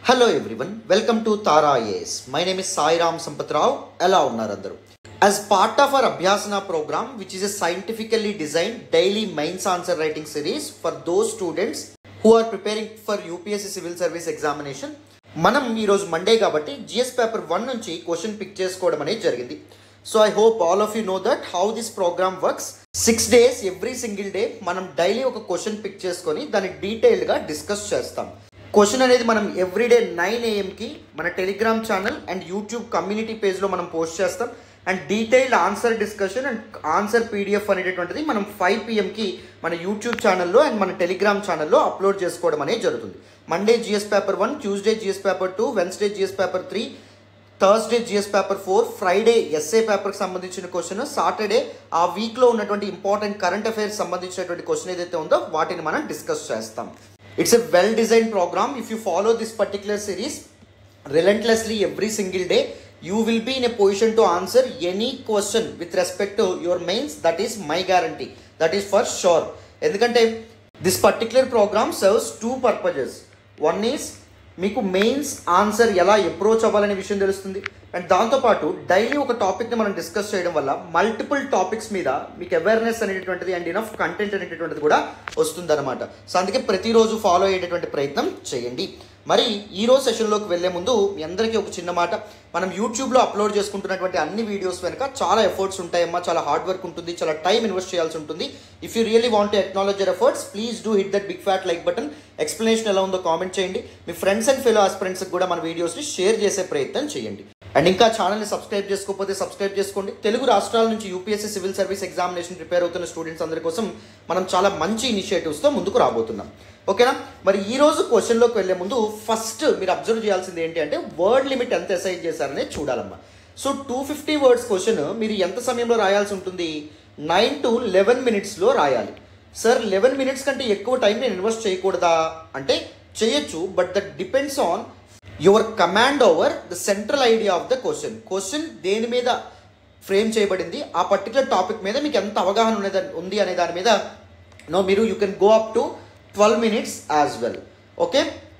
Hello everyone welcome to Tara IAS my name is Sairam Sampathrao ఎలా ఉన్నారు అందరూ as part of our Abhyasana program which is a scientifically design daily mains answer writing series for those students who are preparing for UPSC civil service examination మనం ఈరోజు Monday కాబట్టి GS paper one నుంచి question pick చేసుకోవడం అనేది జరిగింది so I hope all of you know that how this program works six days every single day మనం daily ఒక question pick చేసుకొని దాన్ని డీటెయిల్డ్గా డిస్కస్ చేస్తాం క్వశ్చన్ అనేది మనం ఎవ్రీడే నైన్ ఏఎంకి మన Telegram channel and YouTube community పేజ్లో మనం పోస్ట్ చేస్తాం and detailed answer discussion and answer PDF అనేటటువంటిది మనం ఫైవ్ పిఎంకి మన యూట్యూబ్ ఛానల్లో అండ్ మన టెలిగ్రామ్ ఛానల్లో అప్లోడ్ చేసుకోవడం అనేది జరుగుతుంది Monday GS paper one Tuesday GS paper two Wednesday GS paper three Thursday GS paper four Friday essay పేపర్కి సంబంధించిన క్వశ్చన్ సాటర్డే ఆ వీక్లో ఉన్నటువంటి ఇంపార్టెంట్ కరెంట్ అఫైర్స్ సంబంధించినటువంటి క్వశ్చన్ ఏదైతే ఉందో వాటిని మనం డిస్కస్ చేస్తాం it's a well design program if you follow this particular series relentlessly every single day you will be in a position to answer any question with respect to your mains that is my guarantee that is for sure ఎందుకంటే this particular program serves two purposes one is మీకు mains answer ఎలా approach అవ్వాలనే విషయం తెలుస్తుంది and దాంతోపాటు daily ఒక టాపిక్ని మనం డిస్కస్ చేయడం వల్ల మల్టిపుల్ టాపిక్స్ మీద మీకు అవేర్నెస్ అనేటటువంటిది అండ్ ఇనఫ్ కంటెంట్ అనేటటువంటిది కూడా వస్తుందన్నమాట సో అందుకే ప్రతిరోజు ఫాలో అయ్యేటటువంటి ప్రయత్నం చేయండి మరి ఈ రోజు సెషన్లోకి వెళ్లే ముందు మీ అందరికీ ఒక చిన్న మాట మనం యూట్యూబ్లో అప్లోడ్ చేసుకుంటున్నటువంటి అన్ని వీడియోస్ వెనక చాలా ఎఫర్ట్స్ ఉంటాయమ్మా చాలా హార్డ్ వర్క్ ఉంటుంది చాలా టైం ఇన్వెస్ట్ చేయాల్సి ఉంటుంది if you really want acknowledge your efforts please do hit that big fat like button explanation ఎలా ఉందో కామెంట్ చేయండి మీ ఫ్రెండ్స్ అండ్ ఫెలో ఆస్పిరెంట్స్కి కూడా మన వీడియోస్ని షేర్ చేసే ప్రయత్నం చేయండి అండ్ ఇంకా ఛానల్ని సబ్స్క్రైబ్ చేసుకోకపోతే సబ్స్క్రైబ్ చేసుకోండి తెలుగు రాష్ట్రాల నుంచి UPSC civil service examination prepare అవుతున్న స్టూడెంట్స్ అందరి కోసం మనం చాలా మంచి ఇనిషియేటివ్స్తో ముందుకు రాబోతున్నాం ఓకేనా మరి ఈ రోజు క్వశ్చన్లోకి వెళ్లే ముందు ఫస్ట్ మీరు అబ్జర్వ్ చేయాల్సింది ఏంటి అంటే వర్డ్ లిమిట్ ఎంత అసైన్ చేశారనే చూడాలమ్మా so two fifty words question మీరు ఎంత సమయంలో రాయాల్సి ఉంటుంది నైన్ టు లెవెన్ మినిట్స్లో రాయాలి సార్ లెవెన్ మినిట్స్ కంటే ఎక్కువ టైం నేను ఇన్వెస్ట్ చేయకూడదా అంటే చేయొచ్చు but that depends on your command over the central idea of the question question దేని మీద ఫ్రేమ్ చేయబడింది ఆ పర్టికులర్ టాపిక్ మీద మీకు ఎంత అవగాహన ఉన్నది ఉంది అనే దాని మీద నో మీరు you can go up to twelve minutes as well okay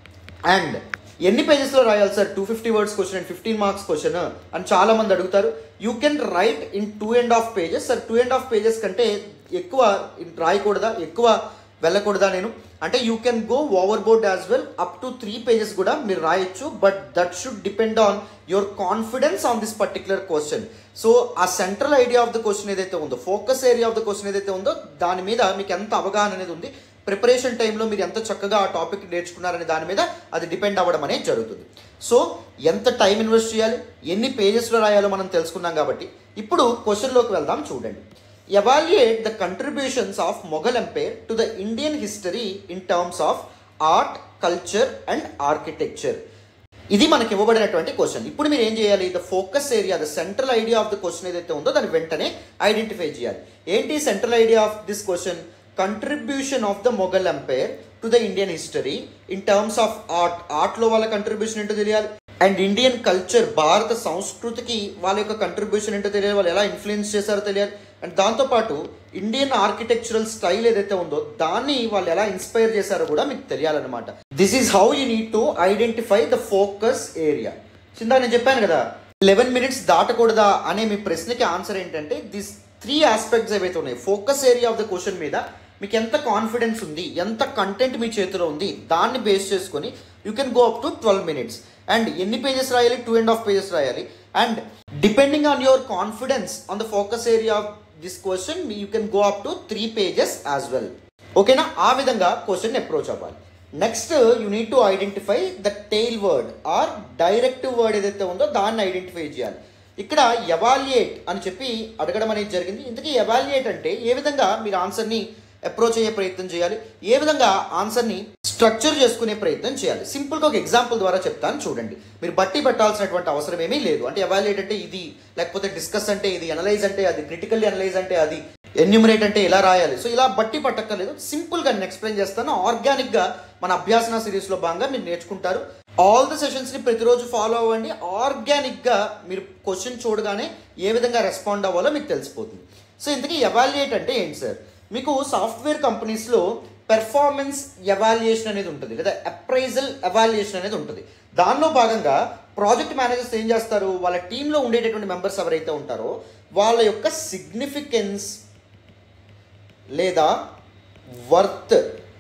and ఎన్ని పేజెస్లో రాయాలి sir two fifty words question and fifteen marks question అని చాలా మంది అడుగుతారు you can write in two and half pages sir two and half pages కంటే ఎక్కువ రాయకూడదా ఎక్కువ వెళ్ళకూడదా నేను అంటే you can go overboard as well up to three pages కూడా మీరు రాయొచ్చు but that should depend on your confidence on this particular question so ఆ central idea of the question ఏదైతే ఉందో focus area of the question ఏదైతే ఉందో దాని మీద మీకు ఎంత అవగాహన అనేది ఉంది ప్రిపరేషన్ టైంలో మీరు ఎంత చక్కగా ఆ టాపిక్ నేర్చుకున్నారనే దాని మీద అది డిపెండ్ అవ్వడం అనేది జరుగుతుంది సో ఎంత టైం ఇన్వెస్ట్ చేయాలి ఎన్ని పేజెస్లో రాయాలో మనం తెలుసుకున్నాం కాబట్టి ఇప్పుడు క్వశ్చన్లోకి వెళ్దాం చూడండి evaluate the contributions of Mughal empire to the Indian history in terms of art culture and architecture ఇది మనకి ఇవ్వబడినటువంటి క్వశ్చన్ ఇప్పుడు మీరు ఏం చేయాలి the focus area the central idea of the question ఏదైతే ఉందో దాన్ని వెంటనే ఐడెంటిఫై చేయాలి ఏంటి central idea of this question contribution of the Mughal empire to the Indian history in terms of art ఆర్ట్లో వాళ్ళ కంట్రిబ్యూషన్ ఏంటో తెలియాలి అండ్ ఇండియన్ కల్చర్ భారత సంస్కృతికి వాళ్ళ యొక్క కంట్రిబ్యూషన్ ఏంటో తెలియాలి వాళ్ళు ఎలా ఇన్ఫ్లుయెన్స్ చేశారో తెలియాలి అండ్ దాంతోపాటు ఇండియన్ ఆర్కిటెక్చరల్ స్టైల్ ఏదైతే ఉందో దాన్ని వాళ్ళు ఎలా ఇన్స్పైర్ చేశారో కూడా మీకు తెలియాలన్నమాట this is how you need to identify the focus area చిందా నేను చెప్పాను కదా లెవెన్ మినిట్స్ దాటకూడదా అనే మీ ప్రశ్నకి ఆన్సర్ ఏంటంటే దిస్ త్రీ ఆస్పెక్ట్స్ ఏవైతే ఉన్నాయి focus area of the question మీద మీకు ఎంత కాన్ఫిడెన్స్ ఉంది ఎంత కంటెంట్ మీ చేతిలో ఉంది దాన్ని బేస్ చేసుకొని you can go up to twelve minutes and ఎన్ని పేజెస్ రాయాలి టూ అండ్ హాఫ్ పేజెస్ రాయాలి and depending on your confidence on the focus area of this question you can go up to three pages as well ఓకేనా ఆ విధంగా question approach అవ్వాలి next you need to identify the tail word or directive word ఏదైతే ఉందో దాన్ని identify చేయాలి ఇక్కడ evaluate అని చెప్పి అడగడం అనేది జరిగింది ఇంతకీ ఎవాల్యుయేట్ అంటే ఏ విధంగా మీరు ఆన్సర్ని అప్రోచ్ అయ్యే ప్రయత్నం చేయాలి ఏ విధంగా ఆన్సర్ని స్ట్రక్చర్ చేసుకునే ప్రయత్నం చేయాలి సింపుల్గా ఒక ఎగ్జాంపుల్ ద్వారా చెప్తాను చూడండి మీరు బట్టి పెట్టాల్సినటువంటి అవసరం ఏమీ లేదు అంటే ఎవాల్యుయేట్ అంటే ఇది లేకపోతే డిస్కస్ అంటే ఇది అనలైజ్ అంటే అది క్రిటికల్లీ అనలైజ్ అంటే అది ఎన్యూమరేట్ అంటే ఎలా రాయాలి సో ఇలా బట్టి పట్టక్కర్లేదు సింపుల్గా నేను ఎక్స్ప్లెయిన్ చేస్తాను ఆర్గానిక్గా మన అభ్యాసన సిరీస్లో భాగంగా మీరు నేర్చుకుంటారు ఆల్ ద సెషన్స్ని ప్రతిరోజు ఫాలో అవ్వండి ఆర్గానిక్గా మీరు క్వశ్చన్ చూడగానే ఏ విధంగా రెస్పాండ్ అవ్వాలో మీకు తెలిసిపోతుంది సో ఇంతకీ ఎవాల్యుయేట్ అంటే ఏంటి సార్ మీకు సాఫ్ట్వేర్ కంపెనీస్లో పెర్ఫార్మెన్స్ ఎవాల్యుయేషన్ అనేది ఉంటుంది లేదా అప్రైజల్ ఎవాల్యుయేషన్ అనేది ఉంటుంది దానిలో భాగంగా ప్రాజెక్ట్ మేనేజర్స్ ఏం చేస్తారు వాళ్ళ టీంలో ఉండేటటువంటి మెంబర్స్ ఎవరైతే ఉంటారో వాళ్ళ యొక్క సిగ్నిఫికెన్స్ లేదా వర్త్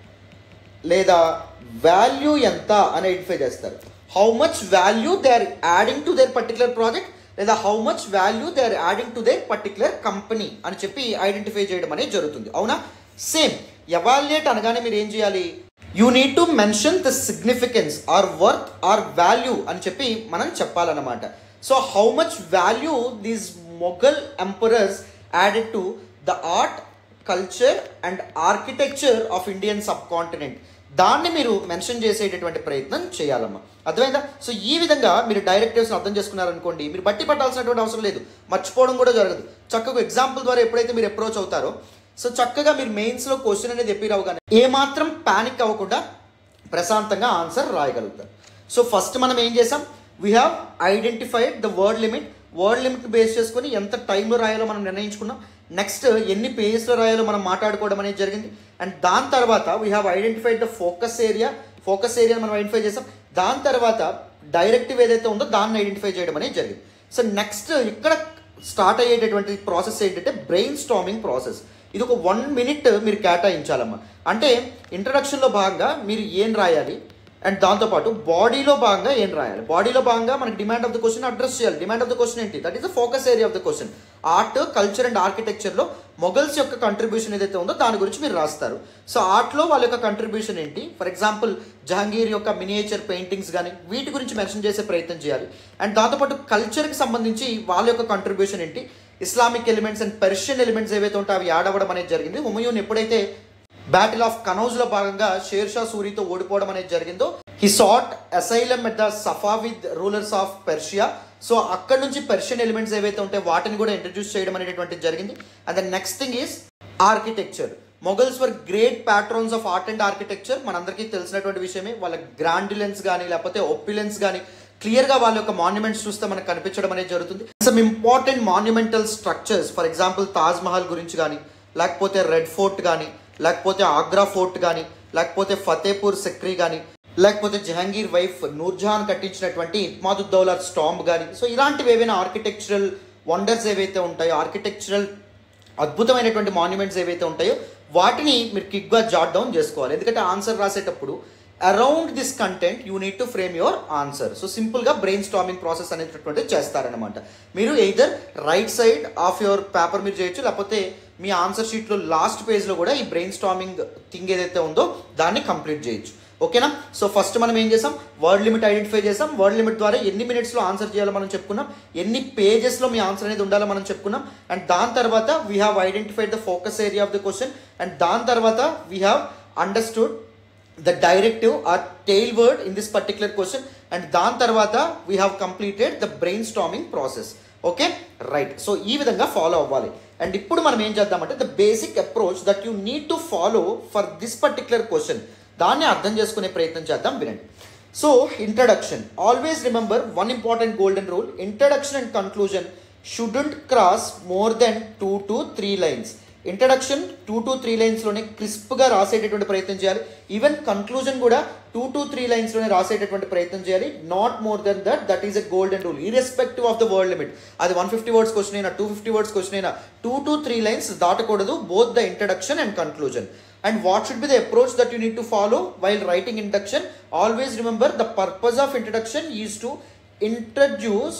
లేదా వాల్యూ ఎంత అని ఐడెంటిఫై చేస్తారు how much value they are adding to their particular project లేదా how much value they are adding to their particular company అని చెప్పి ఐడెంటిఫై చేయడం అనేది జరుగుతుంది అవునా సేమ్ ఎవాల్యుయేట్ అనగానే మీరు ఏం చేయాలి you need to mention the significance or worth or value అని చెప్పి మనం చెప్పాలన్నమాట so how much value these Mughal emperors added to the art culture and architecture of Indian subcontinent దాన్ని మీరు మెన్షన్ చేసేటటువంటి ప్రయత్నం చేయాలమ్మా అర్థమైందా సో ఈ విధంగా మీరు డైరెక్టివ్స్ అర్థం చేసుకున్నారనుకోండి మీరు బట్టి పట్టాల్సినటువంటి అవసరం లేదు మర్చిపోవడం కూడా జరగదు చక్కగా ఎగ్జాంపుల్ ద్వారా ఎప్పుడైతే మీరు అప్రోచ్ అవుతారో సో చక్కగా మీరు మెయిన్స్లో క్వశ్చన్ అనేది ఎప్పి రావుగానే ఏమాత్రం పానిక్ అవ్వకుండా ప్రశాంతంగా ఆన్సర్ రాయగలుగుతారు సో ఫస్ట్ మనం ఏం చేసాం we have identified the word limit word limit base చేసుకొని ఎంత టైంలో రాయాలో మనం నిర్ణయించుకున్నాం నెక్స్ట్ ఎన్ని పేజెస్లో రాయాలో మనం మాట్లాడుకోవడం అనేది జరిగింది అండ్ దాని తర్వాత we have identified the focus area focus area మనం ఐడెంటిఫై చేసాం దాని తర్వాత డైరెక్టివ్ ఏదైతే ఉందో దాన్ని ఐడెంటిఫై చేయడం అనేది జరిగింది సో నెక్స్ట్ ఇక్కడ స్టార్ట్ అయ్యేటటువంటి ప్రాసెస్ ఏంటంటే బ్రెయిన్ స్టామింగ్ ప్రాసెస్ ఇది ఒక వన్ మినిట్ మీరు కేటాయించాలమ్మా అంటే ఇంట్రడక్షన్లో భాగంగా మీరు ఏం రాయాలి అండ్ దాంతోపాటు బాడీలో భాగంగా ఏం రాయాలి బాడీలో భాగంగా మనకి demand of the question address చేయాలి డిమాండ్ ఆఫ్ ద క్వశ్చన్ ఏంటి that is the focus area of the question art culture and ఆర్కిటెక్చర్లో మొఘల్స్ యొక్క కంట్రిబ్యూషన్ ఏదైతే ఉందో దాని గురించి మీరు రాస్తారు సో ఆర్ట్లో వాళ్ళ యొక్క కంట్రిబ్యూషన్ ఏంటి ఫర్ ఎగ్జాంపుల్ జహాంగీర్ యొక్క మినియేచర్ పెయింటింగ్స్ కానీ వీటి గురించి మెన్షన్ చేసే ప్రయత్నం చేయాలి అండ్ దాంతోపాటు కల్చర్కి సంబంధించి వాళ్ళ యొక్క కంట్రిబ్యూషన్ ఏంటి Islamic elements and Persian elements ఏవైతే ఉంటాయో అవి యాడ్ అవ్వడం అనేది జరిగింది హుమయూన్ ఎప్పుడైతే బ్యాటిల్ ఆఫ్ కనౌజ్ లో భాగంగా షేర్ షా సూరితో ఓడిపోవడం అనేది జరిగిందో he sat asylum at the Safavid rulers of Persia so అక్కడ నుంచి పెర్షియన్ ఎలిమెంట్స్ ఏవైతే ఉంటాయో వాటిని కూడా ఇంట్రడ్యూస్ చేయడం అనేటువంటిది జరిగింది and the next thing is architecture Mughals were great patrons of art and architecture మనందరికీ తెలిసినటువంటి విషయమే వాళ్ళ గ్రాండిలెన్స్ కానీ లేకపోతే ఒప్యులెన్స్ కానీ క్లియర్ గా వాళ్ళ యొక్క మాన్యుమెంట్స్ చూస్తే మనకు కనిపించడం అనేది జరుగుతుంది some important monumental structures for example Taj Mahal గురించి కానీ లేకపోతే రెడ్ ఫోర్ట్ కానీ లేకపోతే ఆగ్రా ఫోర్ట్ కానీ లేకపోతే ఫతేపూర్ సెక్రీ కానీ లేకపోతే జహాంగీర్ వైఫ్ నూర్జహాన్ కట్టించినటువంటి ఇత్మాదుద్దౌలా స్టాంబ్ కానీ సో ఇలాంటివి ఏవైనా ఆర్కిటెక్చరల్ వండర్స్ ఏవైతే ఉంటాయో ఆర్కిటెక్చరల్ అద్భుతమైనటువంటి మాన్యుమెంట్స్ ఏవైతే ఉంటాయో వాటిని మీరు క్విక్గా జాట్ డౌన్ చేసుకోవాలి ఎందుకంటే ఆన్సర్ రాసేటప్పుడు around this content you need to frame your answer so సింపుల్గా బ్రెయిన్ స్టామింగ్ ప్రాసెస్ అనేటటువంటిది చేస్తారనమాట మీరు either right side of your paper మీరు చేయొచ్చు లేకపోతే మీ ఆన్సర్ షీట్లో లాస్ట్ పేజ్లో కూడా ఈ బ్రెయిన్ స్టామింగ్ థింగ్ ఏదైతే ఉందో దాన్ని కంప్లీట్ చేయొచ్చు ఓకేనా సో ఫస్ట్ మనం ఏం చేసాం వర్డ్ లిమిట్ ఐడెంటిఫై చేసాం వర్డ్ లిమిట్ ద్వారా ఎన్ని మినిట్స్లో ఆన్సర్ చేయాలో మనం చెప్పుకున్నాం ఎన్ని పేజెస్లో మీ ఆన్సర్ అనేది ఉండాలో మనం చెప్పుకున్నాం అండ్ దాని తర్వాత we have identified the focus area of the question and దాని తర్వాత we have understood the directive or tail word in this particular question and దాని తర్వాత we have completed the brainstorming process okay right so ఈ విధంగా follow అవ్వాలి and ఇప్పుడు మనం ఏం చేద్దామంటే the basic approach that you need to follow for this particular question దాన్ని అర్థం చేసుకునే ప్రయత్నం చేద్దాం వినండి so introduction always remember one important golden rule introduction and conclusion shouldn't cross more than two to three lines introduction two to three లైన్స్లోనే క్రిస్ప్గా రాసేటటువంటి ప్రయత్నం చేయాలి ఈవెన్ కన్క్లూజన్ కూడా టూ టు త్రీ లైన్స్లోనే రాసేటటువంటి ప్రయత్నం చేయాలి not more than that that is a golden rule irrespective of the word limit అది వన్ ఫిఫ్టీ వర్డ్స్ క్వశ్చన్ అయినా టూ ఫిఫ్టీ వర్డ్స్ క్వశ్చన్ అయినా టూ టు త్రీ లైన్స్ దాటకూడదు both the introduction and conclusion and what should be the approach that you need to follow while writing introduction always remember the purpose of introduction is to introduce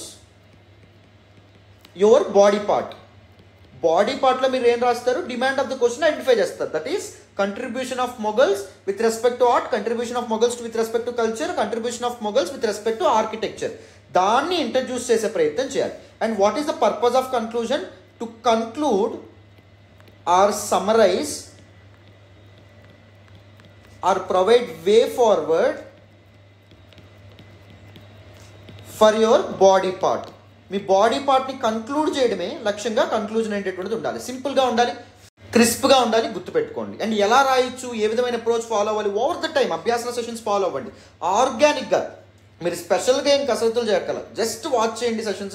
your body part body పార్ట్లో మీరు ఏం రాస్తారు demand of the question identify చేస్తారు that is contribution of Mughals with respect to art contribution of Mughals with respect to culture contribution of Mughals with respect to architecture దాన్ని introduce చేసే ప్రయత్నం చేయాలి and what is the purpose of conclusion to conclude or summarize or provide way forward for your body part మీ body పార్ట్ని conclude చేయడమే లక్ష్యంగా conclusion అనేటటువంటిది ఉండాలి సింపుల్గా ఉండాలి క్రిస్ప్గా ఉండాలి గుర్తుపెట్టుకోండి అండ్ ఎలా రాయొచ్చు ఏ విధమైన అప్రోచ్ ఫాలో అవ్వాలి ఓవర్ ద టైం అభ్యాసన సెషన్స్ ఫాలో అవ్వండి ఆర్గానిక్గా మీరు స్పెషల్గా ఏం కసరత్తులు చేయక్కల జస్ట్ వాచ్ చేయండి సెషన్స్ని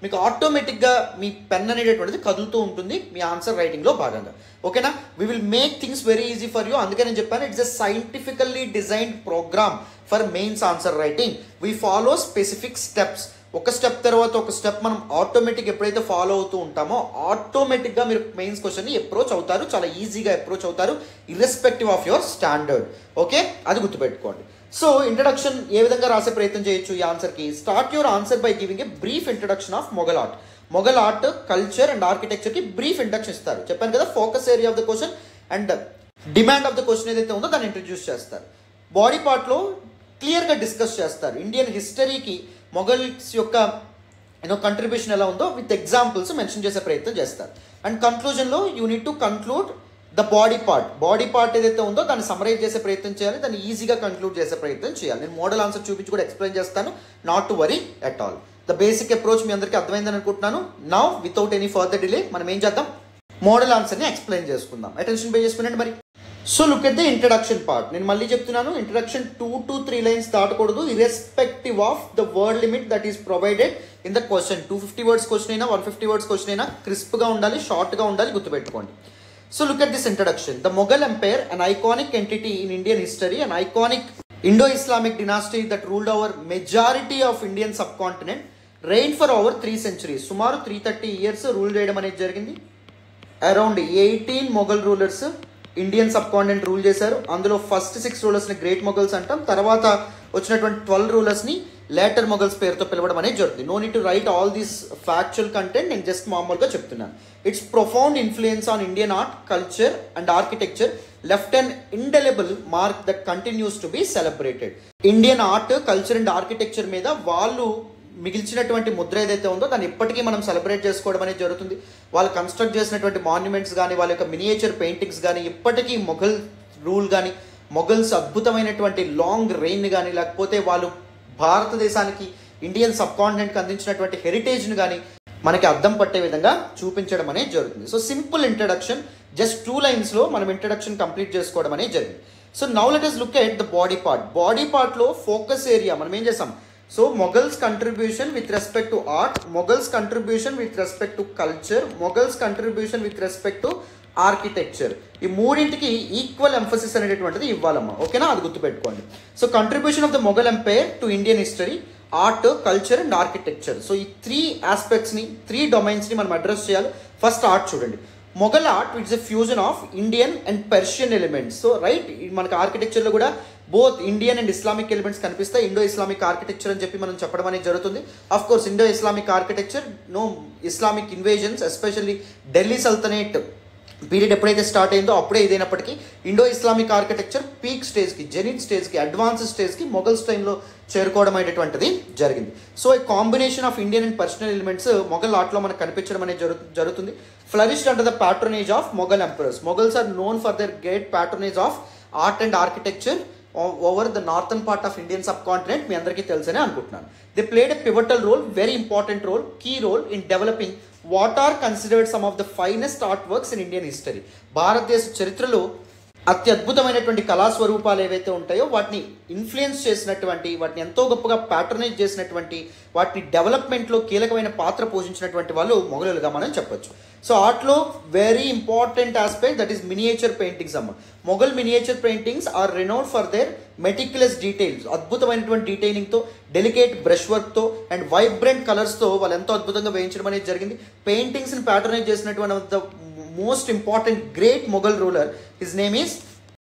మీకు ఆటోమేటిక్గా మీ పెన్ అనేటటువంటిది కదులుతూ ఉంటుంది మీ ఆన్సర్ రైటింగ్లో భాగంగా ఓకేనా we will make things very easy for you అందుకే నేను చెప్పాను it's a scientifically designed program for mains answer writing we follow specific steps ఒక స్టెప్ తర్వాత ఒక స్టెప్ మనం ఆటోమేటిక్ ఎప్పుడైతే ఫాలో అవుతూ ఉంటామో ఆటోమేటిక్గా మీరు మెయిన్స్ క్వశ్చన్ని అప్రోచ్ అవుతారు చాలా ఈజీగా అప్రోచ్ అవుతారు irrespective of your standard okay అది గుర్తుపెట్టుకోండి సో ఇంట్రడక్షన్ ఏ విధంగా రాసే ప్రయత్నం చేయొచ్చు ఈ ఆన్సర్కి start your answer by giving a brief introduction of Mughal art Mughal art culture and ఆర్కిటెక్చర్కి బ్రీఫ్ ఇంట్రడక్షన్ ఇస్తారు చెప్పాను కదా focus area of the question and demand of the question ఏదైతే ఉందో దాన్ని ఇంట్రడ్యూస్ చేస్తారు బాడీ పార్ట్లో క్లియర్గా డిస్కస్ చేస్తారు ఇండియన్ హిస్టరీకి మొఘల్స్ యొక్క యూనో కంట్రిబ్యూషన్ ఎలా ఉందో విత్ ఎగ్జాంపుల్స్ మెన్షన్ చేసే ప్రయత్నం చేస్తారు అండ్ కన్క్లూజన్లో you need to conclude the body part body part ఏదైతే ఉందో దాన్ని సమరైజ్ చేసే ప్రయత్నం చేయాలి దాన్ని ఈజీగా కన్క్లూడ్ చేసే ప్రయత్నం చేయాలి నేను మోడల్ ఆన్సర్ చూపించి కూడా ఎక్స్ప్లెయిన్ చేస్తాను not to worry at all the basic approach మీ అందరికీ అర్థమైందని అనుకుంటున్నాను now without any further delay మనం ఏం చేద్దాం మోడల్ ఆన్సర్ని ఎక్స్ప్లెయిన్ చేసుకుందాం అటెన్షన్ పే చేసుకునండి మరి so look at the introduction part నేను మళ్ళీ చెప్తున్నాను introduction two to three lines దాటకూడదు irrespective of the word limit that is provided in the question two fifty words question అయినా వన్ ఫిఫ్టీ వర్డ్స్ క్వశ్చన్ అయినా క్రిస్ప్గా ఉండాలి షార్ట్గా ఉండాలి గుర్తుపెట్టుకోండి so look at this introduction the Mughal empire an iconic entity in Indian history an iconic Indo Islamic dynasty that ruled over majority of Indian subcontinent reign for over three centuries సుమారు three thirty years rule చేయడం అనేది జరిగింది around eighteen Mughal rulers Indian subcontinent rule చేశారు అందులో first six రూలర్స్ని great Mughals అంటాం తర్వాత వచ్చినటువంటి ట్వెల్వ్ రూలర్స్ని లేటర్ మొఘల్స్ పేరుతో పిలవడం అనేది జరుగుతుంది no need to write all these factual content నేను జస్ట్ మామూలుగా చెప్తున్నాను it's profound influence on Indian art culture and architecture left and indelible mark that continues to be celebrated Indian art culture and architecture మీద వాళ్ళు మిగిల్చినటువంటి ముద్ర ఏదైతే ఉందో దాన్ని ఇప్పటికీ మనం సెలబ్రేట్ చేసుకోవడం అనేది జరుగుతుంది వాళ్ళు కన్స్ట్రక్ట్ చేసినటువంటి మాన్యుమెంట్స్ కానీ వాళ్ళ యొక్క మినియేచర్ పెయింటింగ్స్ కానీ ఇప్పటికీ మొఘల్ రూల్ కానీ మొఘల్స్ అద్భుతమైనటువంటి లాంగ్ రెయిన్ కానీ లేకపోతే వాళ్ళు భారతదేశానికి ఇండియన్ సబ్ కాంటినెంట్కి అందించినటువంటి హెరిటేజ్ని కానీ మనకి అర్థం పట్టే విధంగా చూపించడం అనేది జరుగుతుంది so simple introduction just two లైన్స్లో మనం ఇంట్రడక్షన్ కంప్లీట్ చేసుకోవడం అనేది జరిగింది so now let us look at the body part body పార్ట్లో ఫోకస్ ఏరియా మనం ఏం చేసాం so Mughals contribution with respect to art Mughals contribution with respect to culture Mughals contribution with respect to architecture ఈ మూడింటికి ఈక్వల్ ఎంఫసిస్ అనేటటువంటిది ఇవ్వాలమ్మా ఓకేనా అది గుర్తుపెట్టుకోండి so contribution of the Mughal empire to Indian history art culture and architecture so ఈ three ఆస్పెక్ట్స్ని three డొమైన్స్ని మనం అడ్రస్ చేయాలి ఫస్ట్ ఆర్ట్ చూడండి Mughal art it's a fusion of Indian and Persian elements so right మనకి ఆర్కిటెక్చర్లో కూడా both Indian and Islamic elements కనిపిస్తాయి ఇండో ఇస్లామిక్ ఆర్కిటెక్చర్ అని చెప్పి మనం చెప్పడం అనేది జరుగుతుంది of course Indo Islamic architecture no Islamic invasions especially Delhi sultanate period ఎప్పుడైతే స్టార్ట్ అయిందో అప్పుడే ఇదైనప్పటికీ ఇండో ఇస్లామిక్ ఆర్కిటెక్చర్ పీక్ స్టేజ్కి జెనిట్ స్టేజ్కి అడ్వాన్స్ స్టేజ్కి మొఘల్స్ టైంలో చేరుకోవడం అనేటువంటిది జరిగింది సో ఈ combination of Indian and personal elements Mughal ఆర్ట్లో మనకు కనిపించడం అనేది జరుగు జరుగుతుంది flourished under the patronage of Mughal emperors Mughals are known for their great patronage of art and architecture over the northern part of Indian subcontinent మీ అందరికీ తెలుసనే అనుకుంటున్నాను they played a pivotal role very important role key role in developing what are considered some of the finest art works in Indian history భారతదేశ చరిత్రలో అత్యద్భుతమైనటువంటి కళా స్వరూపాలు ఏవైతే ఉంటాయో వాటిని ఇన్ఫ్లుయెన్స్ చేసినటువంటి వాటిని ఎంతో గొప్పగా ప్యాటర్నైజ్ చేసినటువంటి వాటిని డెవలప్మెంట్లో కీలకమైన పాత్ర పోషించినటువంటి వాళ్ళు మొఘలులుగా మనం చెప్పొచ్చు సో ఆర్ట్లో very important aspect that is miniature paintings అమ్మ Mughal miniature paintings are renowned for their meticulous details అద్భుతమైనటువంటి డీటెయిలింగ్తో డెలికేట్ బ్రష్ వర్క్తో అండ్ వైబ్రెంట్ కలర్స్తో వాళ్ళు ఎంతో అద్భుతంగా వేయించడం అనేది జరిగింది పెయింటింగ్స్ని ప్యాటర్నైజ్ చేసినటువంటి the most important great Mughal ruler his name is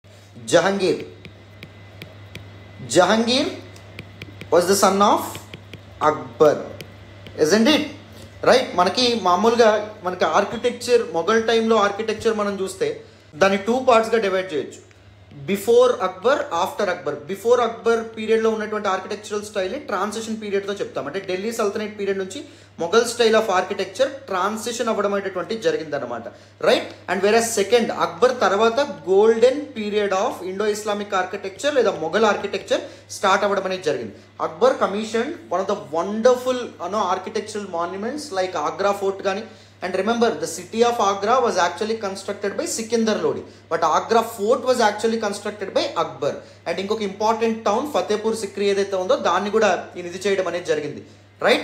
Jahangir Jahangir was the son of Akbar isn't it right మనకి మామూలుగా మనకి ఆర్కిటెక్చర్ మొఘల్ టైంలో ఆర్కిటెక్చర్ మనం చూస్తే దాన్ని టూ పార్ట్స్గా డివైడ్ చేయొచ్చు before Akbar after Akbar before Akbar పీరియడ్లో ఉన్నటువంటి ఆర్కిటెక్చరల్ స్టైల్ని ట్రాన్సిషన్ పీరియడ్తో చెప్తాం అంటే ఢిల్లీ సల్తనేట్ పీరియడ్ నుంచి Mughal style of architecture transition అవ్వడం అనేటువంటి జరిగిందనమాట రైట్ అండ్ వేరే సెకండ్ అక్బర్ తర్వాత golden period of Indo Islamic architecture లేదా మొఘల్ ఆర్కిటెక్చర్ స్టార్ట్ అవ్వడం అనేది జరిగింది Akbar commission one of the wonderful uh architectural monuments like Agra fort కానీ and remember the city of Agra was actually constructed by Sikandar Lodi but Agra fort was actually constructed by Akbar and ఇంకొక important town Fatehpur Sikri ఏదైతే ఉందో దాన్ని కూడా ఈయన ఇది చేయడం అనేది జరిగింది రైట్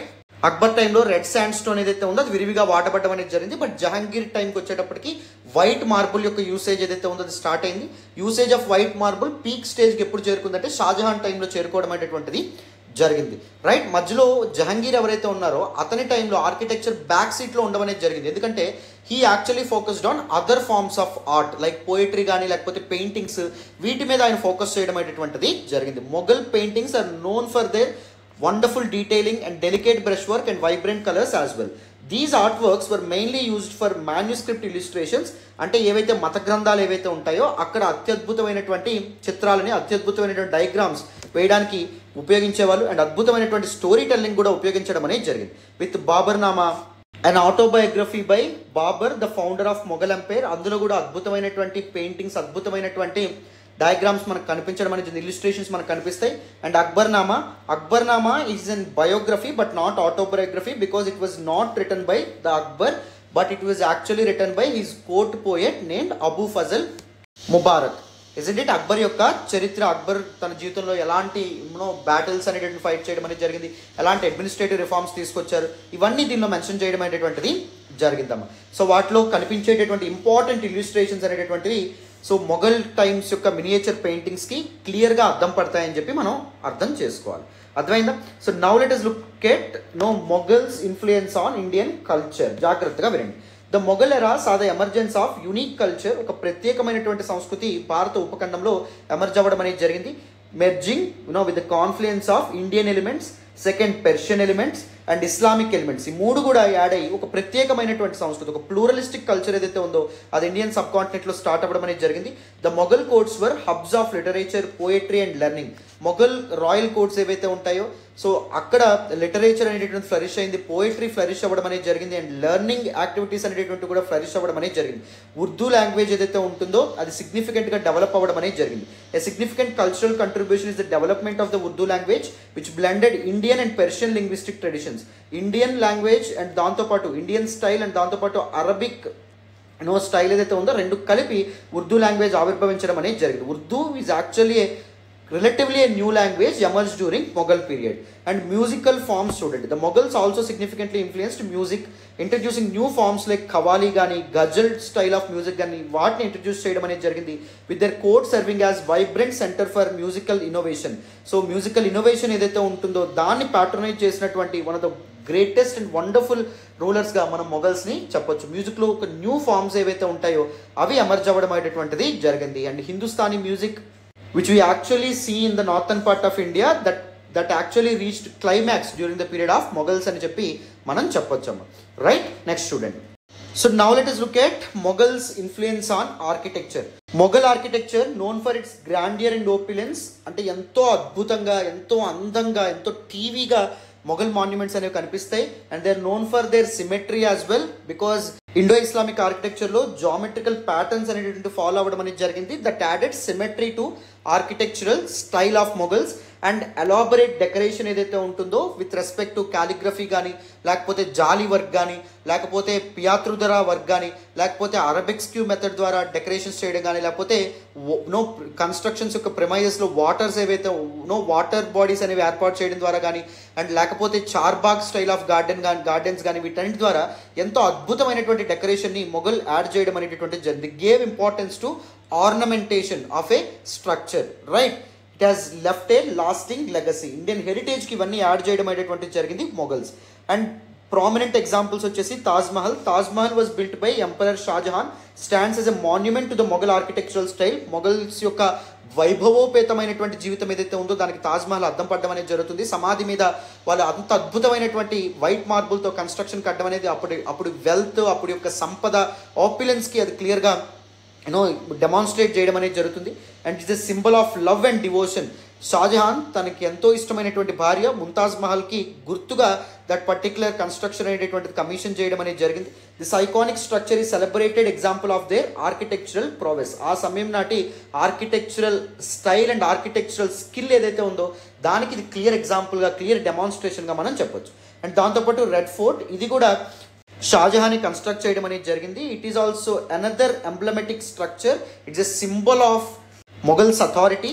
అక్బర్ టైంలో రెడ్ శాండ్ స్టోన్ ఏదైతే ఉందో అది విరివిగా వాడబడడం అనేది జరిగింది బట్ జహాంగీర్ టైంకి వచ్చేటప్పటికి వైట్ మార్బుల్ యొక్క యూసేజ్ ఏదైతే ఉందో అది స్టార్ట్ అయింది usage of white marble peak స్టేజ్కి ఎప్పుడు చేరుకుందంటే షాజహాన్ టైంలో చేరుకోవడం అనేటువంటిది జరిగింది రైట్ మధ్యలో జహంగీర్ ఎవరైతే ఉన్నారో అతని టైంలో ఆర్కిటెక్చర్ బ్యాక్ సీట్లో ఉండడం అనేది జరిగింది ఎందుకంటే he actually focused on other forms of art like poetry కానీ లేకపోతే పెయింటింగ్స్ వీటి మీద ఆయన ఫోకస్ చేయడం అనేటువంటిది జరిగింది Mughal paintings are known for their wonderful detailing and delicate brush work and vibrant colours as well these art works were mainly used for manuscript illustrations అంటే ఏవైతే మత గ్రంథాలు ఏవైతే ఉంటాయో అక్కడ అత్యద్భుతమైనటువంటి చిత్రాలని అత్యద్భుతమైనటువంటి డయాగ్రామ్స్ వేయడానికి ఉపయోగించేవాళ్ళు అండ్ అద్భుతమైనటువంటి స్టోరీ టెల్లింగ్ కూడా ఉపయోగించడం అనేది జరిగింది with Baburnama and autobiography by Babur the founder of Mughal empire అందులో కూడా అద్భుతమైనటువంటి పెయింటింగ్స్ అద్భుతమైనటువంటి డయాగ్రామ్స్ మనకు కనిపించడం అనేది ఇల్లుస్ట్రేషన్స్ మనకు కనిపిస్తాయి and Akbarnama Akbarnama is an biography but not autobiography because it was not written by the Akbar but it was actually written by his court poet named Abu Fazal Mubarak isn't it Akbar యొక్క చరిత్ర అక్బర్ తన జీవితంలో ఎలాంటి యూనో బ్యాటిల్స్ అనేటువంటి ఫైట్ చేయడం అనేది జరిగింది ఎలాంటి అడ్మినిస్ట్రేటివ్ రిఫార్మ్స్ తీసుకొచ్చారు ఇవన్నీ దీనిలో మెన్షన్ చేయడం అనేటువంటిది జరిగిందమ్మా సో వాటిలో కనిపించేటటువంటి ఇంపార్టెంట్ ఇల్యూస్ట్రేషన్స్ అనేటటువంటివి సో మొఘల్ టైమ్స్ యొక్క మినియేచర్ పెయింటింగ్స్కి క్లియర్గా అర్థం పడతాయని చెప్పి మనం అర్థం చేసుకోవాలి అర్థమైందా so now let us look at no Mughals influence on Indian culture జాగ్రత్తగా వినండి the Mughal era saw the emergence of unique culture ఒక ప్రత్యేకమైనటువంటి సంస్కృతి భారత ఉపఖండంలో ఎమర్జ్ అవ్వడం అనేది జరిగింది merging you know with the confluence of Indian elements second Persian elements and Islamic elements ఈ మూడు కూడా యాడ్ అయ్యి ఒక ప్రత్యేకమైనటువంటి సంస్కృతి ఒక ప్లూరలిస్టిక్ కల్చర్ ఏదైతే ఉందో అది ఇండియన్ సబ్ కాంటినెంట్లో స్టార్ట్ అవ్వడం అనేది జరిగింది the Mughal courts were hubs of literature poetry and learning Mughal royal courts ఏవైతే ఉంటాయో సో అక్కడ లిటరేచర్ అనేటటువంటి ఫ్లరిష్ అయింది పోయిటరీ ఫ్లరిష్ అవ్వడం అనేది జరిగింది అండ్ లెర్నింగ్ యాక్టివిటీస్ అనేటటువంటి కూడా ఫ్లరిష్ అవ్వడం అనేది జరిగింది ఉర్దూ లాంగ్వేజ్ ఏదైతే ఉంటుందో అది సిగ్నిఫికెంట్గా డెవలప్ అవ్వడం అనేది జరిగింది a significant cultural contribution is the development of the Urdu language which blended Indian and Persian linguistic traditions Indian language and దాంతోపాటు ఇండియన్ స్టైల్ అండ్ దాంతోపాటు అరబిక్ నో స్టైల్ ఏదైతే ఉందో రెండు కలిపి ఉర్దూ లాంగ్వేజ్ ఆవిర్భవించడం అనేది జరిగింది Urdu is actually relatively a new language emerged during Mughal period and musical forms student. The Mughals also significantly influenced music, introducing new forms like Qawwali gani, Ghazal style of music gani, వాటిని introduce చేయడం అనేది జరిగింది with their court serving as vibrant centre for musical innovation so musical innovation ఏదైతే ఉంటుందో దాన్ని patronise చేసినటువంటి one of the greatest and wonderful రూలర్స్గా మనం మొఘల్స్ని చెప్పొచ్చు మ్యూజిక్లో ఒక న్యూ ఫార్మ్స్ ఏవైతే ఉంటాయో అవి ఎమర్జ్ అవ్వడం అనేటువంటిది జరిగింది and Hindustani music which we actually see in the northern part of India that that actually reached climax during the period of Mughals అని చెప్పి మనం చెప్పొచ్చమ్మ right next student so now let us look at Mughals influence on architecture Mughal architecture known for its grandeur and opulence అంటే ఎంతో అద్భుతంగా ఎంతో అందంగా ఎంతో టీవీగా మొఘల్ మాన్యుమెంట్స్ అనేవి కనిపిస్తాయి and they are known for their symmetry as well because Indo Islamic ఆర్కిటెక్చర్లో geometrical patterns అనేటువంటి ఫాలో అవ్వడం అనేది జరిగింది that added symmetry to architectural style of Mughals and elaborate decoration ఏదైతే ఉంటుందో విత్ రెస్పెక్ట్ టు క్యాలిగ్రఫీ కానీ లేకపోతే జాలీ వర్క్ కానీ లేకపోతే పియాతృధర వర్క్ కానీ లేకపోతే అరబిక్స్ క్యూ మెథడ్ ద్వారా డెకరేషన్స్ చేయడం కానీ లేకపోతే నో కన్స్ట్రక్షన్స్ యొక్క ప్రిమైజెస్లో వాటర్స్ ఏవైతే నో వాటర్ బాడీస్ అనేవి ఏర్పాటు చేయడం ద్వారా కానీ అండ్ లేకపోతే చార్బాగ్ స్టైల్ ఆఫ్ గార్డెన్ కానీ గార్డెన్స్ కానీ వీటన్నిటి ద్వారా ఎంతో అద్భుతమైనటువంటి డెకరేషన్ని మొఘల్ యాడ్ చేయడం అనేటటువంటి జరిగింది gave importance to ornamentation of a structure right it has left a lasting legacy Indian హెరిటేజ్కి ఇవన్నీ యాడ్ చేయడం అనేటువంటిది జరిగింది మొఘల్స్ అండ్ ప్రామినెంట్ ఎగ్జాంపుల్స్ వచ్చేసి Taj Mahal Taj Mahal was built by emperor Shah Jahan stands as a monument to the Mughal architectural style Mughals యొక్క వైభవోపేతమైనటువంటి జీవితం ఏదైతే ఉందో దానికి తాజ్ మహల్ అద్దం పడడం అనేది జరుగుతుంది సమాధి మీద వాళ్ళు అంత అద్భుతమైనటువంటి వైట్ మార్బుల్తో కన్స్ట్రక్షన్ కట్టడం అనేది అప్పుడు అప్పుడు వెల్త్ అప్పుడు యొక్క సంపద ఆపిలెన్స్కి అది క్లియర్గా యూనో డెమాన్స్ట్రేట్ చేయడం అనేది జరుగుతుంది and it's a symbol of love and devotion Shah Jahan తనకి ఎంతో ఇష్టమైనటువంటి భార్య ముంతాజ్ మహల్కి గుర్తుగా దట్ పర్టికులర్ కన్స్ట్రక్షన్ అనేటువంటిది కమిషన్ చేయడం అనేది జరిగింది దిస్ ఐకానిక్ స్ట్రక్చర్ ఈ celebrated example of their architectural prowess ఆ సమయం నాటి architectural style and architectural skill ఏదైతే ఉందో దానికి ఇది క్లియర్ ఎగ్జాంపుల్గా క్లియర్ డెమాన్స్ట్రేషన్గా మనం చెప్పొచ్చు అండ్ దాంతోపాటు రెడ్ ఫోర్ట్ ఇది కూడా షాజహాని కన్స్ట్రక్ట్ చేయడం అనేది జరిగింది it is also another emblematic structure it's a symbol of Mughals authority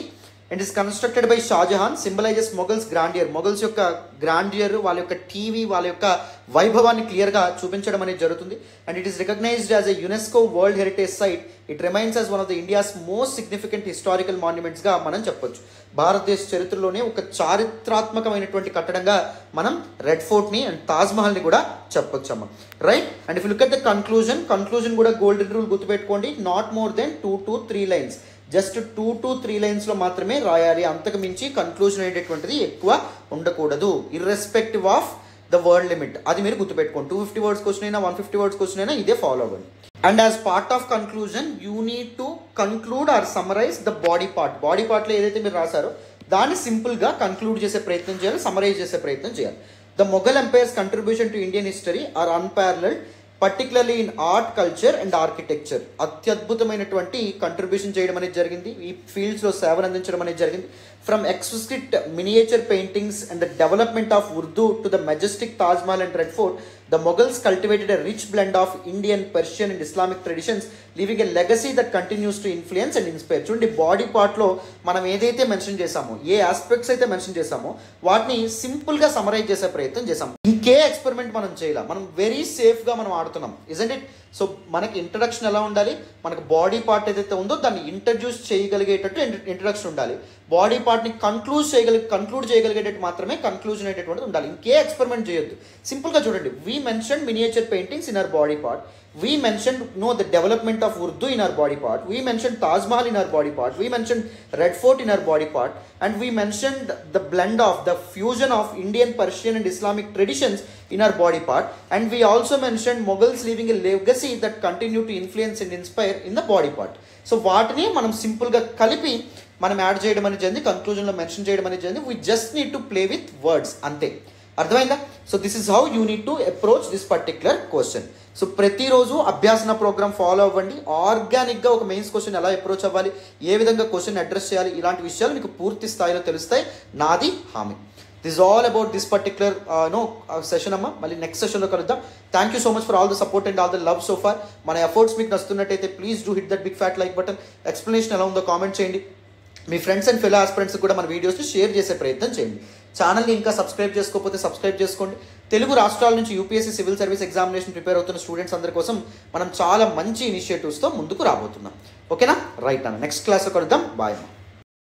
and is constructed by Shah Jahan symbolizes Mughals grandeur Mughals యొక్క గ్రాండియర్ వాళ్ళ యొక్క టీవీ వాళ్ళ యొక్క వైభవాన్ని క్లియర్గా చూపించడం అనేది జరుగుతుంది and it is recognized as a UNESCO world heritage site it remains as one of the India's most significant historical మాన్యుమెంట్స్గా మనం చెప్పొచ్చు భారతదేశ చరిత్రలోనే ఒక చారిత్రాత్మకమైనటువంటి కట్టడంగా మనం రెడ్ ఫోర్ట్ని అండ్ తాజ్మహల్ని కూడా చెప్పొచ్చు అమ్మ right and if look at the conclusion conclusion కూడా గోల్డెన్ రూల్ గుర్తుపెట్టుకోండి not more than two to three lines just two to three లైన్స్లో మాత్రమే రాయాలి అంతకు మించి కన్క్లూజన్ అనేటటువంటిది ఎక్కువ ఉండకూడదు irrespective of the word limit అది మీరు గుర్తుపెట్టుకోండి టూ ఫిఫ్టీ వర్డ్స్ క్వశ్చన్ అయినా వన్ ఫిఫ్టీ వర్డ్స్ క్వశ్చన్ అయినా ఇదే ఫాలో అవ్వండి and as part of conclusion you need to conclude or summarise the body part body పార్ట్లో ఏదైతే మీరు రాశారో దాన్ని సింపుల్గా కన్క్లూడ్ చేసే ప్రయత్నం చేయాలి సమరైజ్ చేసే ప్రయత్నం చేయాలి the Mughal empire's contribution to Indian history are unparalleled particularly in art culture and architecture అత్యద్భుతమైనటువంటి కంట్రిబ్యూషన్ చేయడం అనేది జరిగింది ఈ ఫీల్డ్స్లో సేవలు అందించడం అనేది జరిగింది from exquisite miniature paintings and the development of Urdu to the majestic Taj Mahal and red fort the Mughals cultivated a rich blend of Indian Persian and Islamic traditions living a legacy that continues to influence and inspire చూడండి body పార్ట్లో మనం ఏదైతే mention చేసామో ఏ aspects అయితే mention చేసామో వాటిని సింపుల్గా summarise చేసే ప్రయత్నం చేసాం ఇంకే ఎక్స్పెరిమెంట్ మనం చేయాలి మనం వెరీ సేఫ్గా మనం ఆడుతున్నాం ఇజెంట్ ఇట్ సో మనకి ఇంట్రడక్షన్ ఎలా ఉండాలి మనకు బాడీ పార్ట్ ఏదైతే ఉందో దాన్ని ఇంట్రడ్యూస్ చేయగలిగేటట్టు ఇంట్రడక్షన్ ఉండాలి బాడీ పార్ట్ని కన్క్లూజ్ చేయగలిగి కన్క్లూడ్ చేయగలిగేటట్టు మాత్రమే కన్క్లూజన్ అనేటటువంటిది ఉండాలి ఇంకే ఎక్స్పెరిమెంట్ చేయొద్దు సింపుల్గా చూడండి we mention miniature paintings in our body part we mentioned no the development of urdu in our body part we mentioned taj mahal in our body part we mentioned red fort in our body part and we mentioned the blend of the fusion of indian persian and islamic traditions in our body part and we also mentioned mughals leaving a legacy that continue to influence and inspire in the body part so వాటిని మనం సింపుల్గా కలిపి మనం add చేయడం అనేది జరిగింది కన్క్లూజన్లో mention చేయడం అనేది జరిగింది we just need to play with words అంతే అర్థమైందా so this is how you need to approach this particular question so ప్రతిరోజు అభ్యాసన ప్రోగ్రామ్ ఫాలో అవ్వండి ఆర్గానిక్గా ఒక మెయిన్స్ క్వశ్చన్ ఎలా అప్రోచ్ అవ్వాలి ఏ విధంగా క్వశ్చన్ అడ్రస్ చేయాలి ఇలాంటి విషయాలు మీకు పూర్తి స్థాయిలో తెలుస్తాయి నాది హామీ this all about this particular no session అమ్మ మళ్ళీ నెక్స్ట్ సెషన్లో కలుద్దాం thank you so much for all the support and all the love so far మన ఎఫర్ట్స్ మీకు నస్తున్నట్టయితే please do hit that big fat like button explanation ఎలా ఉందో comment చేయండి మీ ఫ్రెండ్స్ అండ్ ఫెలో ఆస్పిరెంట్స్ కూడా మన వీడియోస్ని షేర్ చేసే ప్రయత్నం చేయండి ఛానల్ని ఇంకా సబ్స్క్రైబ్ చేసుకోకపోతే సబ్స్క్రైబ్ చేసుకోండి తెలుగు రాష్ట్రాల నుంచి UPSC civil service examination prepare అవుతున్న స్టూడెంట్స్ అందరి కోసం మనం చాలా మంచి ఇనిషియేటివ్స్తో ముందుకు రాబోతున్నాం ఓకేనా రైట్ అన్న నెక్స్ట్ క్లాస్లో కలుద్దాం బాయ్ అన్న